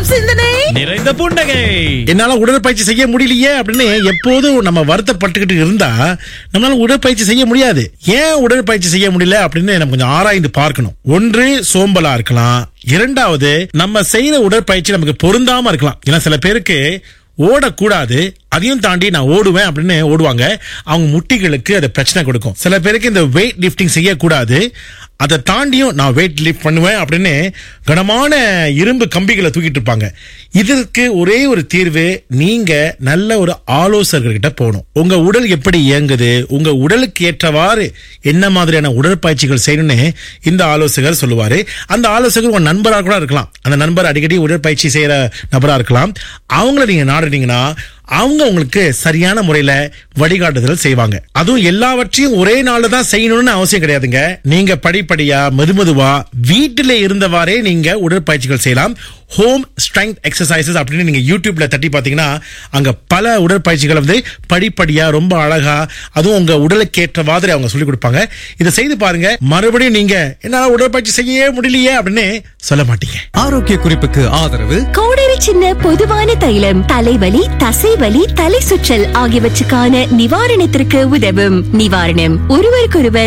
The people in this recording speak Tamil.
சிந்தனை நிறைந்த புன்னகை என்னால உடற்பயிற்சி செய்ய முடியலையே அப்படின்னு எப்போதும் நம்ம வருத்தப்பட்டுக்கிட்டு இருந்தா நம்மளால உடற்பயிற்சி செய்ய முடியாது ஏன் உடற்பயிற்சி செய்ய முடியல அப்படின்னு நம்ம கொஞ்சம் ஆராய்ந்து பார்க்கணும் ஒன்று சோம்பலா இருக்கலாம் இரண்டாவது நம்ம செய்யற உடற்பயிற்சி நமக்கு பொருந்தாம இருக்கலாம் ஏன்னா சில பேருக்கு ஓடக்கூடாது அதையும் தாண்டி நான் ஓடுவேன் அப்படின்னு ஓடுவாங்க அவங்க முட்டிகளுக்கு அது பிரச்சனை கொடுக்கும் சில பேருக்கு இந்த வெயிட் லிஃப்டிங் செய்யக்கூடாது அதை தாண்டியும் நான் வெயிட் லிஃப்ட் பண்ணுவேன் அப்படின்னு கனமான இரும்பு கம்பிகளை தூக்கிட்டு இருப்பாங்க இதற்கு ஒரே ஒரு தீர்வு நீங்க நல்ல ஒரு ஆலோசகர்கிட்ட போகணும் உங்க உடல் எப்படி இயங்குது உங்க உடலுக்கு ஏற்றவாறு என்ன மாதிரியான உடற்பயிற்சிகள் செய்யணும்னு இந்த ஆலோசகர் சொல்லுவாரு அந்த ஆலோசகர் உங்க நண்பராக கூட இருக்கலாம் அந்த நண்பர் அடிக்கடி உடற்பயிற்சி செய்யற நபரா இருக்கலாம் அவங்கள நீங்க நாடுனீங்கன்னா அவங்க உங்களுக்கு சரியான முறையில வழிகாட்டுதல் செய்வாங்க அதுவும் எல்லாவற்றையும் ஒரே நாள்ல தான் செய்யணும்னு அவசியம் கிடையாதுங்க நீங்க படிப்படியா மெதுமெதுவா வீட்டில இருந்தவாறே நீங்க உடற்பயிற்சிகள் செய்யலாம் ஹோம் ஸ்ட்ரெங்க் எக்ஸசைசஸ் அப்படின்னு நீங்க யூடியூப்ல தட்டி பாத்தீங்கன்னா அங்க பல உடற்பயிற்சிகள் வந்து படிப்படியா ரொம்ப அழகா அதுவும் உங்க உடலுக்கு ஏற்ற மாதிரி அவங்க சொல்லி கொடுப்பாங்க இதை செய்து பாருங்க மறுபடியும் நீங்க என்னால உடற்பயிற்சி செய்யவே முடியலையே அப்படின்னு சொல்ல மாட்டீங்க ஆரோக்கிய குறிப்புக்கு ஆதரவு கோடரி சின்ன பொதுவான தைலம் தலைவலி தசைவலி தலை சுற்றல் ஆகியவற்றுக்கான நிவாரணத்திற்கு உதவும் நிவாரணம் ஒருவருக்கொருவர்